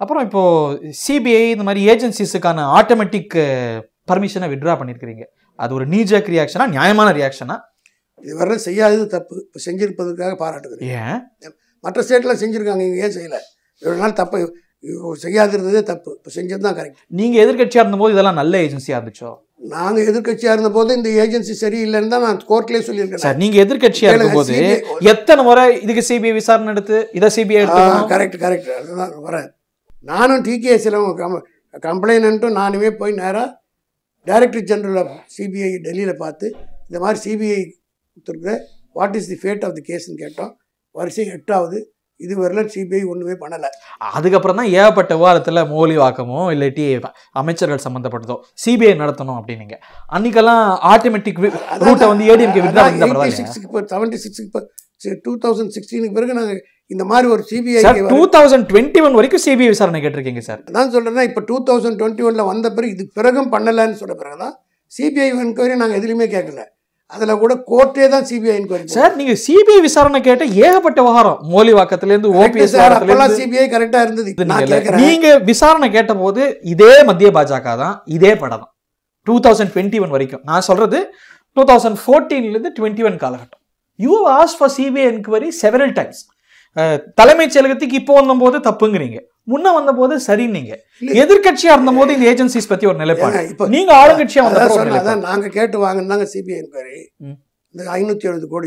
அப்புறம் இப்போ சிபிஐ இந்த மாதிரி ஏஜென்சிஸுக்கான ஆட்டோமேட்டிக் பர்மிஷனை வித்ட்ரா பண்ணியிருக்கிறீங்க அது ஒரு நீஜக் ரியாக்ஷனா நியாயமான ரியாக்ஷனா இதுவரை செய்யாதது தப்பு இப்போ செஞ்சிருப்பதற்காக பாராட்டுகிறேன் ஏன் மற்ற ஸ்டேட்லாம் செஞ்சுருக்காங்க இங்கே ஏன் செய்யலை இவ்வளோ நாள் தப்பு இவங்க செய்யாதிருந்ததே தப்பு இப்போ செஞ்சது தான் கரெக்ட் நீங்க எதிர்க்கட்சியா இருந்தபோது இதெல்லாம் நல்ல ஏஜென்சியா இருந்துச்சோ நாங்கள் எதிர்க்கட்சியாக இருந்தபோது இந்த ஏஜென்சி சரியில்லைன்னு தான் நான் கோர்ட்லேயே சொல்லியிருக்கேன் சார் நீங்க எதிர்க்கட்சியா கேளுங்க, இருக்கும்போது CBI எத்தனை முறை இதுக்கு சிபிஐ விசாரணை எடுத்து இதை சிபிஐ எடுத்து கரெக்ட் கரெக்ட் அதுதான் வரேன் நானும் டிகேஎஸ்சில் கம் கம்ப்ளைண்ட்டும் நானுமே போய் நேராக டைரக்டர் ஜெனரல் ஆஃப் சிபிஐ டெல்லியில் பார்த்து இந்த மாதிரி சிபிஐ கொடுத்துருக்குற what is the fate of the கேஸ்ன்னு கேட்டோம் வரிசை எட்டாவது இது வரல சிபிஐ ஒன்றுமே பண்ணலை அதுக்கப்புறம் தான் ஏகப்பட்ட விவாதத்துல மோலி வாக்கமோ இல்லாட்டி அமைச்சர்கள் சம்பந்தப்பட்டதோ சிபிஐ நடத்தணும் அப்படின்னீங்க அன்னைக்கெல்லாம் ஆட்டோமேட்டிக் ரூட்டை வந்து ஏடிஎம்கே வித்ரா எயிட்டி பரவாயில்லையா சிக்ஸ்க்கு இப்போ செவன்ட்டி சிக்ஸ்க்கு இப்போ டூ தௌசண்ட் சிக்ஸ்டீனுக்கு பிறகு நாங்கள் இந்த மாதிரி ஒரு CBI sir two thousand twenty one வரைக்கும் சிபிஐ விசாரணை கேட்டிருக்கீங்க சார் நான் சொல்கிறேன்னா இப்போ டூ தௌசண்ட் டுவெண்ட்டி ஒனில் வந்த பிறகு இது பிறகும் பண்ணலைன்னு சொன்ன பிறகு தான் சிபிஐ என்கொயரி நாங்கள் எதுலையுமே கேட்கல அதில் கூட கோர்ட்டே தான் சிபிஐ என்கொயரி சார் நீங்க சிபிஐ விசாரணை கேட்ட ஏகப்பட்ட விவகாரம் மோலி வாக்கத்துல இருந்து ஓபிஎஸ் சார் அப்போல்லாம் சிபிஐ கரெக்டாக இருந்தது இது நான் நீங்க கேட்குறேன் நீங்க விசாரணை கேட்டபோது இதே மத்திய பாஜக தான் இதே படம் தான் டூ தௌசண்ட் டுவெண்ட்டி ஒன் வரைக்கும் நான் சொல்றது டூ தௌசண்ட் ஃபோர்டீன்லேருந்து டுவெண்ட்டி ஒன் காலகட்டம் you ask for CBI enquiry several times தலைமைச் செயலகத்துக்கு இப்போ வந்தபோது தப்புங்கிறீங்க முன்ன வந்தபோது சரின்னீங்க எதிர்க்கட்சியா இருந்தபோது இந்த ஏஜென்சிஸ் பத்தி ஒரு நிலைப்பாடு ஏங்க, இப்போ நீங்க ஆளுங்கட்சியா வந்த அதான் ஒரு சொன்னேன் நிலைப்பாடு அதான் நாங்கள் கேட்டு வாங்கினாங்க சிபிஐ என்கொயரி ம். இந்த ஐநூற்றி எழுபது கோடி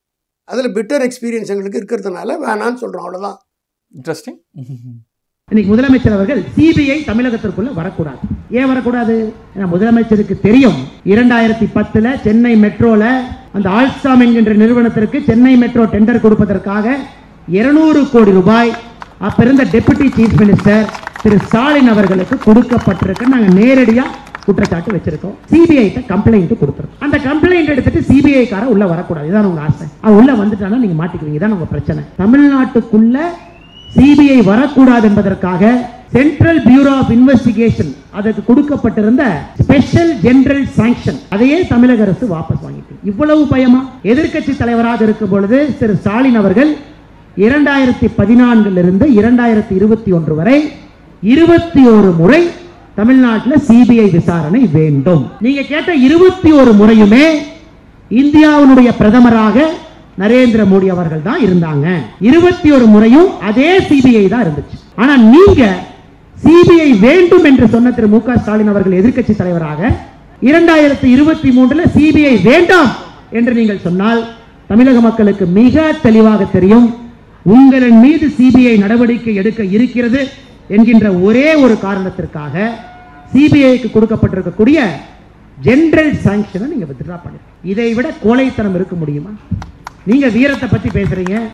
அதில் பிட்டர் எக்ஸ்பீரியன்ஸ் எங்களுக்கு இருக்கிறதுனால வேணான்னு சொல்கிறோம் அவ்வளோதான் இன்ட்ரெஸ்டிங் இன்னைக்கு முதலமைச்சர் அவர்கள் சிபிஐ தமிழகத்திற்குள்ள வரக்கூடாது ஏன் வரக்கூடாது ஏன்னா முதலமைச்சருக்கு தெரியும் இரண்டாயிரத்தி பத்துல சென்னை மெட்ரோல அந்த ஆல்ஸ்டாம் என்கின்ற நிறுவனத்திற்கு சென்னை மெட்ரோ டெண்டர் கொடுப்பதற்காக 200 கோடி ரூபாய் அப்ப இருந்த டெபுட்டி சீஃப் மினிஸ்டர் திரு ஸ்டாலின் அவர்களுக்கு கொடுக்கப்பட்டிருக்கு நாங்க நேரடியா குற்றச்சாட்டு வச்சிருக்கோம் சிபிஐ கம்ப்ளைண்ட் கொடுத்துருக்கோம் அந்த கம்ப்ளைண்ட் எடுத்துட்டு சிபிஐ கார உள்ள வரக்கூடாது இதான் உங்க ஆசை அவன் உள்ள வந்துட்டானா நீங்க மாட்டிக்குவீங்க இதான் உங்க பிரச்சனை தமிழ்நாட்டுக்குள்ள சிபிஐ வரக்கூடாது என்பதற்காக சென்ட்ரல் பியூரோ ஆஃப் இன்வெஸ்டிகேஷன் அதற்கு கொடுக்கப்பட்டிருந்த ஸ்பெஷல் ஜெனரல் சாங்ஷன் அதையே தமிழக அரசு வாபஸ் வாங்கிட்டு இவ்வளவு பயமா எதிர்க்கட்சி தலைவராக இருக்கும் பொழுது திரு ஸ்டாலின் அவர்கள் இரண்டாயிரத்தி பதினான்கிலிருந்து இரண்டாயிரத்தி இருபத்தி ஒன்று வரை இருபத்தி ஒரு முறை தமிழ்நாட்டில் சிபிஐ விசாரணை வேண்டும் நீங்க கேட்ட இருபத்தி ஒரு முறையுமே இந்தியாவினுடைய பிரதமராக நரேந்திர மோடி அவர்கள் தான் இருந்தாங்க இருபத்தி ஒரு முறையும் அதே சிபிஐ தான் இருந்துச்சு ஆனா நீங்க சிபிஐ வேண்டும் என்று சொன்ன திரு மு க ஸ்டாலின் அவர்கள் எதிர்க்கட்சி தலைவராக இரண்டாயிரத்தி இருபத்தி மூன்றுல சிபிஐ வேண்டாம் என்று நீங்கள் சொன்னால் தமிழக மக்களுக்கு மிக தெளிவாக தெரியும் உங்களின் மீது சிபிஐ நடவடிக்கை எடுக்க இருக்கிறது என்கின்ற ஒரே ஒரு காரணத்திற்காக சிபிஐக்கு கொடுக்கப்பட்டிருக்கக்கூடிய ஜெனரல் சாங்ஷனை நீங்க வித்ட்ரா பண்ணுங்க இதை விட கோழைத்தனம் இருக்க முடியுமா நீங்க வீரத்தை பத்தி பேசுறீங்க